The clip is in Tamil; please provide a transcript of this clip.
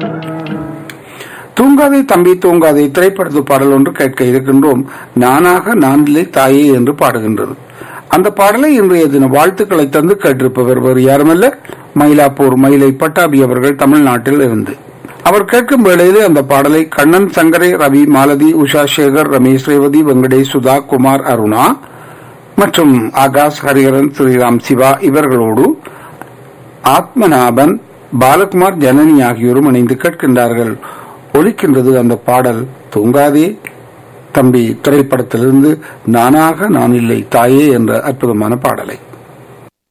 தூங்காதே தம்பி தூங்காதே திரைப்படத்து பாடல் ஒன்று கேட்க இருக்கின்றோம் நானாக நானிலே தாயே என்று பாடுகின்றது அந்த பாடலை இன்றைய தின வாழ்த்துக்களை தந்து கேட்டிருப்பவர் வேறு யாருமல்ல மயிலாப்பூர் மயிலை பட்டாபி அவர்கள் தமிழ்நாட்டில் இருந்து அவர் கேட்கும் வேளையிலே அந்த பாடலை கண்ணன் சங்கரை ரவி மாலதி உஷா சேகர் ரமேஷ் ரேவதி வெங்கடேஷ் சுதா குமார் அருணா மற்றும் ஆகாஷ் ஹரிஹரன் ஸ்ரீராம் சிவா இவர்களோடு ஆத்மநாபன் பாலகுமார் ஜனனி ஆகியோரும் இணைந்து கேட்கின்றார்கள் ஒலிக்கின்றது அந்த பாடல் தூங்காதே தம்பி திரைப்படத்திலிருந்து நானாக நான் இல்லை தாயே என்ற அற்புதமான பாடலை